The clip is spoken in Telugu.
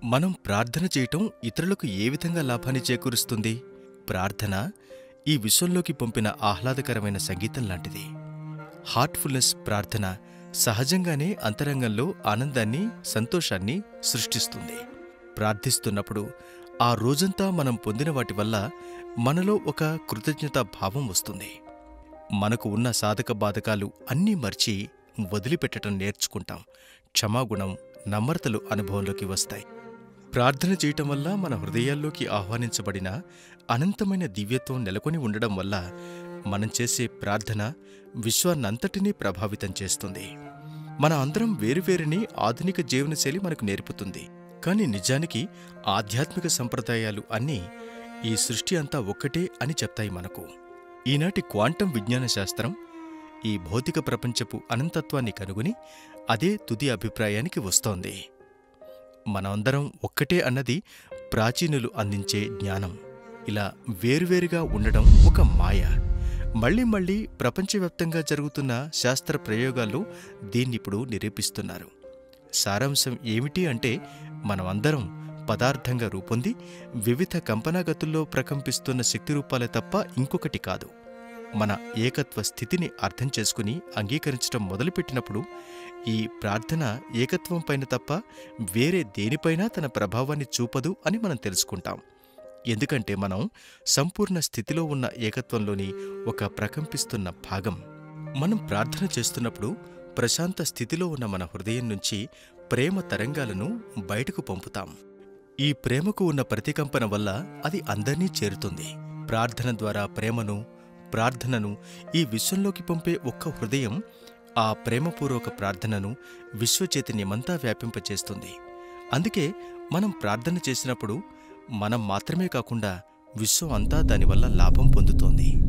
మనం ప్రార్థన చేయటం ఇతరులకు ఏ విధంగా లాభాన్ని చేకూరుస్తుంది ప్రార్థన ఈ విశ్వంలోకి పంపిన ఆహ్లాదకరమైన సంగీతం లాంటిది హార్ట్ఫుల్నెస్ ప్రార్థన సహజంగానే అంతరంగంలో ఆనందాన్ని సంతోషాన్ని సృష్టిస్తుంది ప్రార్థిస్తున్నప్పుడు ఆ రోజంతా మనం పొందిన వాటి వల్ల మనలో ఒక కృతజ్ఞతా భావం వస్తుంది మనకు ఉన్న సాధక బాధకాలు అన్నీ మర్చి వదిలిపెట్టడం నేర్చుకుంటాం క్షమాగుణం నమ్రతలు అనుభవంలోకి వస్తాయి ప్రార్థన చేయటం వల్ల మన హృదయాల్లోకి ఆహ్వానించబడిన అనంతమైన దివ్యత్వం నెలకొని ఉండడం వల్ల మనం చేసే ప్రార్థన విశ్వాన్నంతటినీ ప్రభావితం చేస్తుంది మన అందరం వేరువేరుని ఆధునిక జీవనశైలి మనకు నేర్పుతుంది కానీ నిజానికి ఆధ్యాత్మిక సంప్రదాయాలు అన్నీ ఈ సృష్టి అంతా ఒక్కటే అని చెప్తాయి మనకు ఈనాటి క్వాంటం విజ్ఞాన శాస్త్రం ఈ భౌతిక ప్రపంచపు అనంతత్వాన్ని కనుగొని అదే తుది అభిప్రాయానికి వస్తోంది మనమందరం ఒక్కటే అన్నది ప్రాచీనులు అందించే జ్ఞానం ఇలా వేరువేరుగా ఉండడం ఒక మాయ మళ్ళీ మళ్ళీ ప్రపంచవ్యాప్తంగా జరుగుతున్న శాస్త్ర ప్రయోగాల్లో దీన్నిప్పుడు నిరూపిస్తున్నారు సారాంశం ఏమిటి అంటే మనమందరం పదార్థంగా రూపొంది వివిధ కంపనాగతుల్లో ప్రకంపిస్తున్న శక్తి రూపాలే తప్ప ఇంకొకటి కాదు మన ఏకత్వ స్థితిని అర్థం చేసుకుని అంగీకరించడం మొదలుపెట్టినప్పుడు ఈ ప్రార్థన ఏకత్వం పైన తప్ప వేరే దేనిపైనా తన ప్రభావాన్ని చూపదు అని మనం తెలుసుకుంటాం ఎందుకంటే మనం సంపూర్ణ స్థితిలో ఉన్న ఏకత్వంలోని ఒక ప్రకంపిస్తున్న భాగం మనం ప్రార్థన చేస్తున్నప్పుడు ప్రశాంత స్థితిలో ఉన్న మన హృదయం నుంచి ప్రేమ తరంగాలను బయటకు పంపుతాం ఈ ప్రేమకు ఉన్న ప్రతికంపన వల్ల అది అందర్నీ చేరుతుంది ప్రార్థన ద్వారా ప్రేమను ప్రార్థనను ఈ విశ్వంలోకి పంపే ఒక్క హృదయం ఆ ప్రేమపూర్వక ప్రార్థనను విశ్వచైతన్యమంతా వ్యాపింపచేస్తుంది అందుకే మనం ప్రార్థన చేసినప్పుడు మనం మాత్రమే కాకుండా విశ్వం అంతా దానివల్ల లాభం పొందుతోంది